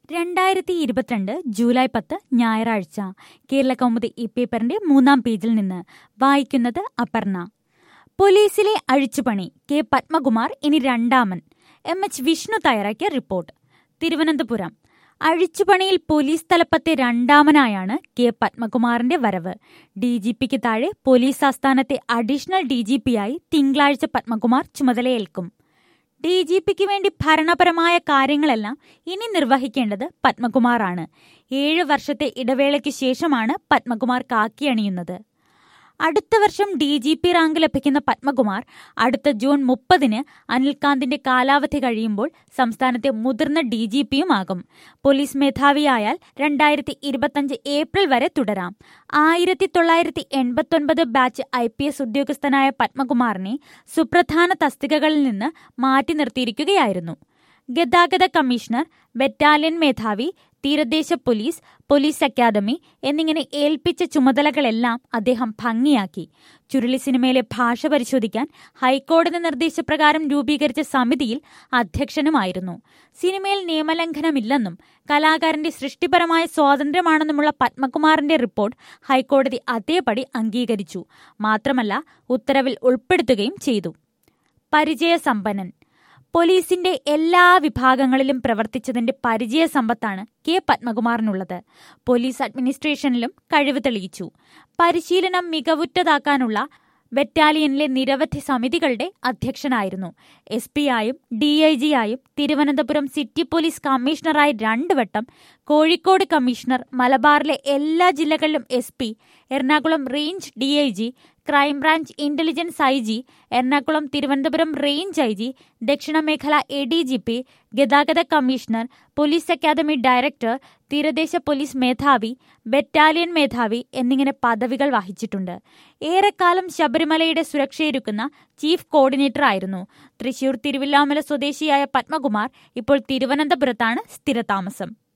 രണ്ടായിരത്തി ഇരുപത്തിരണ്ട് ജൂലൈ പത്ത് ഞായറാഴ്ച കേരള കൗമുദി ഈ പേപ്പറിന്റെ മൂന്നാം പേജിൽ നിന്ന് വായിക്കുന്നത് അപർണ പോലീസിലെ അഴിച്ചുപണി കെ പത്മകുമാർ ഇനി രണ്ടാമൻ എം എച്ച് വിഷ്ണു തയ്യാറാക്കിയ റിപ്പോർട്ട് തിരുവനന്തപുരം അഴിച്ചുപണിയിൽ പോലീസ് തലപ്പത്തെ രണ്ടാമനായാണ് കെ പത്മകുമാറിന്റെ വരവ് ഡി ജി പിക്ക് താഴെ പോലീസ് ആസ്ഥാനത്തെ അഡീഷണൽ ഡി ജി പിയായി തിങ്കളാഴ്ച പത്മകുമാർ ചുമതലയേൽക്കും ഡി ജി പിക്ക് വേണ്ടി ഭരണപരമായ കാര്യങ്ങളെല്ലാം ഇനി നിർവഹിക്കേണ്ടത് പത്മകുമാറാണ് ഏഴ് വർഷത്തെ ഇടവേളയ്ക്ക് ശേഷമാണ് പത്മകുമാർ കാക്കിയണിയുന്നത് അടുത്ത വർഷം ഡി ജി പി റാങ്ക് ലഭിക്കുന്ന പത്മകുമാർ അടുത്ത ജൂൺ മുപ്പതിന് അനിൽകാന്തിന്റെ കാലാവധി കഴിയുമ്പോൾ സംസ്ഥാനത്തെ മുതിർന്ന ഡി ജി പിയുമാകും പോലീസ് മേധാവിയായാൽ രണ്ടായിരത്തി ഇരുപത്തഞ്ച് ഏപ്രിൽ വരെ തുടരാം ആയിരത്തി തൊള്ളായിരത്തി എൺപത്തൊൻപത് ബാച്ച് ഐ പി എസ് ഉദ്യോഗസ്ഥനായ പത്മകുമാറിനെ സുപ്രധാന തസ്തികകളിൽ നിന്ന് മാറ്റി നിർത്തിയിരിക്കുകയായിരുന്നു ഗതാഗത കമ്മീഷണർ ബറ്റാലിയൻ മേധാവി തീരദേശ പോലീസ് പോലീസ് അക്കാദമി എന്നിങ്ങനെ ഏൽപ്പിച്ച ചുമതലകളെല്ലാം അദ്ദേഹം ഭംഗിയാക്കി ചുരുളി സിനിമയിലെ ഭാഷ പരിശോധിക്കാൻ ഹൈക്കോടതി നിർദ്ദേശപ്രകാരം രൂപീകരിച്ച സമിതിയിൽ അധ്യക്ഷനുമായിരുന്നു സിനിമയിൽ നിയമലംഘനമില്ലെന്നും കലാകാരന്റെ സൃഷ്ടിപരമായ സ്വാതന്ത്ര്യമാണെന്നുമുള്ള പത്മകുമാറിന്റെ റിപ്പോർട്ട് ഹൈക്കോടതി അതേപടി അംഗീകരിച്ചു മാത്രമല്ല ഉത്തരവിൽ ഉൾപ്പെടുത്തുകയും ചെയ്തു പരിചയസമ്പന്നൻ പോലീസിന്റെ എല്ലാ വിഭാഗങ്ങളിലും പ്രവർത്തിച്ചതിന്റെ പരിചയ സമ്പത്താണ് കെ പത്മകുമാറിനുള്ളത് പോലീസ് അഡ്മിനിസ്ട്രേഷനിലും കഴിവ് തെളിയിച്ചു പരിശീലനം മികവുറ്റതാക്കാനുള്ള ബറ്റാലിയനിലെ നിരവധി സമിതികളുടെ അധ്യക്ഷനായിരുന്നു എസ് പി ആയും ഡി ഐ ജി ആയും തിരുവനന്തപുരം സിറ്റി പോലീസ് കമ്മീഷണറായി രണ്ടു വട്ടം കോഴിക്കോട് കമ്മീഷണർ മലബാറിലെ എല്ലാ ജില്ലകളിലും S P Ernakulam range D I G crime branch intelligence I G Ernakulam Thiruvananthapuram range I G ദക്ഷിണ മേഖല എ ഡി ജി പി ഗതാഗത കമ്മീഷണർ പോലീസ് അക്കാദമി ഡയറക്ടർ തീരദേശ പോലീസ് മേധാവി ബറ്റാലിയൻ മേധാവി എന്നിങ്ങനെ പദവികൾ വഹിച്ചിട്ടുണ്ട് ഏറെക്കാലം ശബരിമലയുടെ സുരക്ഷയൊരുക്കുന്ന ചീഫ് കോർഡിനേറ്റർ ആയിരുന്നു തൃശൂർ തിരുവില്ലാമല സ്വദേശിയായ പത്മകുമാർ ഇപ്പോൾ തിരുവനന്തപുരത്താണ് സ്ഥിരതാമസം